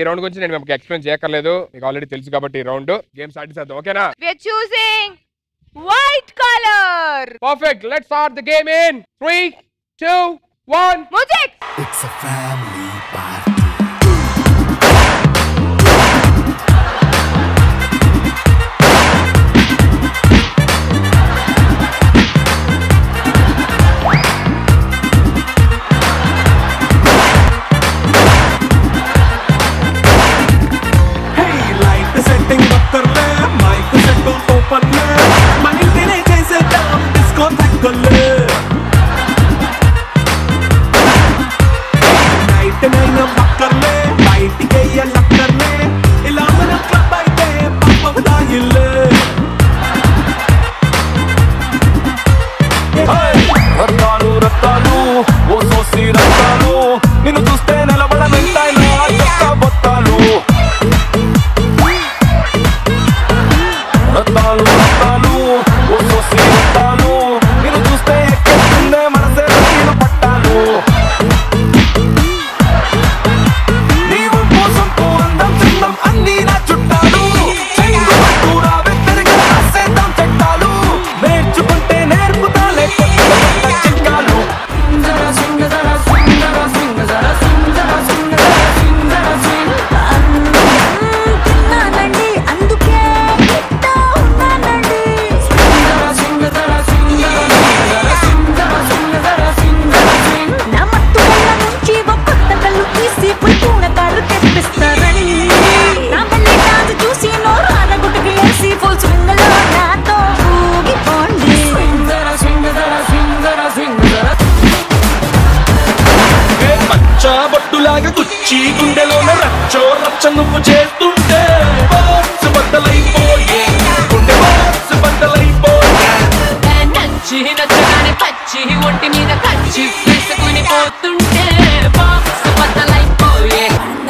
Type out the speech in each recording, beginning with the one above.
ఈ రౌండ్ గురించి నేను మీకు ఎక్స్ప్లెయిన్ చేయక్కర్లేదు మీకు ఆల్రెడీ తెలుసు కాబట్టి ఈ రౌండ్ గేమ్ స్టార్ట్ చేద్దాం ఓకేనా We're choosing white color. Perfect let's start the game in three two one Music. It's a family party. Light setting దొక్కర్లే మైక్ సెట్ ఓపెన్లే మన ఇంటినే చేసేద్దాం డిస్కో తగ్గలే నైట్ నైన్ పక్కర్లే బయటికి వెయ్యలక్కర్లే ఇలా మన క్లబ్ అయితే పాపం దాయిల్లే రత్తాలు రత్తాలు ఓ సోసి రత్తాలు నిన్ను చూస్తే నిలబడ వెంటాయి నా చొక్కా బొత్తాలు రత్తాలు రత్తాలు ఓ సోసి రత్తాలు నిన్ను చూస్తే ఎక్కేస్తుందే మనసే రైలు పట్టాలు నీవు కోసం అందం చందం అన్ని నా చుట్టాలు చెంగు పట్టురా వెత్తరిగా రాసేద్దాం చట్టాలు నేర్చుకుంటే నేర్పుతాలే కొత్త కొత్త చిట్కాలు తిన్నానండి అందుకే గిట్టా ఉన్నానండి నా మత్తు కళ్ళ నుంచి ఒక కొత్త కళ్ళు తీసి పుల్పున కారు తెప్పిస్తారని నా బల్లి డాన్స్ చూసి నోరాన గుటకులేసి ఫుల్ స్వింగ్ లో నాతో ఊగిపోండి ఏ పచ్చ బొట్టులాగా కుచ్చి గుండెలోన రచ్చో రచ్చ నువ్వు చేస్తుంటే బాక్స్ బద్దలైపోయే గుండె బాక్స్ బద్దలైపోయే నచ్చి నచ్చగానే పచ్చి ఒంటి మీద కచ్చి వేసుకుని పోతుంటే బాక్స్ బద్దలైపోయే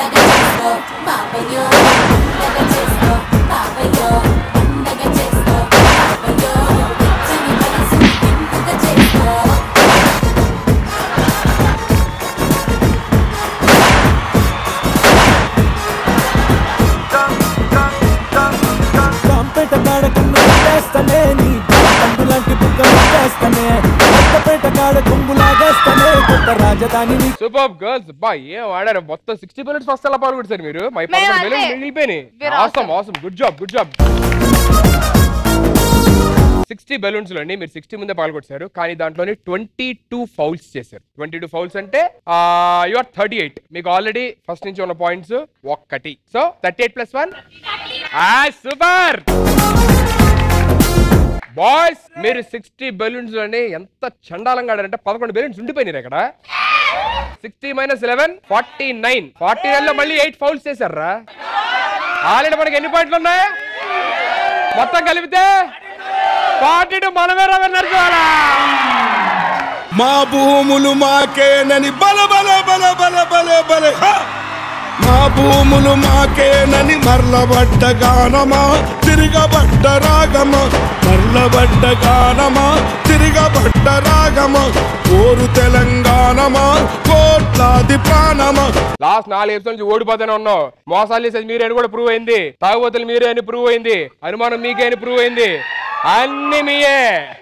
కాంపేట కాడ కుంగు పెట్టేస్తానే నీ పండు లాంటి బుగ్గ పెట్టేస్తానే కొత్తపేట కాడ కుంగు లాగేస్తానే కొత్త రాజధానిని సూపర్ గర్ల్స్ బా ఏం ఆడారు మొత్తం సిక్స్టీ మినిట్స్ ఫస్ట్ అలా పాల్గొట్టారు మీరు మై మేము పదకొండు అంతే. వేలు మిగిలిపోయినాయి We're awesome awesome. Awesome good job good job sixty balloons లోని మీరు సిక్స్టీ ముందే పాల్గొట్టారు కానీ దాంట్లోని ట్వంటీ టూ ఫౌల్స్ చేశారు ట్వంటీ టూ ఫౌల్స్ అంటే యు ఆర్ థర్టీ ఎయిట్ మీకు ఆల్రెడీ ఫస్ట్ నుంచి ఉన్న పాయింట్స్ ఒక్కటి so thirty eight plus one super boys మీరు సిక్స్టీ బెలూన్స్ లోని ఎంత చండాలంగా ఆడారంటే పదకొండు బెలూన్స్ ఉండిపోయినారు ఇక్కడ sixty minus eleven forty nine forty nine లో మళ్ళీ ఎయిట్ ఫౌల్స్ చేశారా ఆల్రెడీ మనకి ఎన్ని పాయింట్లు ఉన్నాయి మొత్తం కలిపితే ఫార్టీ టూ మనమే రవి నడుచుకోవాలా మా భూములు మాకేనని బల బల బల బల బల బల హ! మా భూములు మాకేనని మర్లబడ్డ గానమా తిరగబడ్డ రాగమా మర్లబడ్డ గానమా తిరగబడ్డ రాగమా కోరు తెలంగాణమా కోట్లాది ప్రాణమా లాస్ట్ నాలుగు ఎపిసోడ్ నుంచి ఓడిపోతూనే ఉన్నావు మోసాలు చేసేది మీరే అని కూడా ప్రూవ్ అయింది తాగుబోతులు మీరే అని ప్రూవ్ అయింది అనుమానం మీకే అని ప్రూవ్ అయింది అన్ని మీయే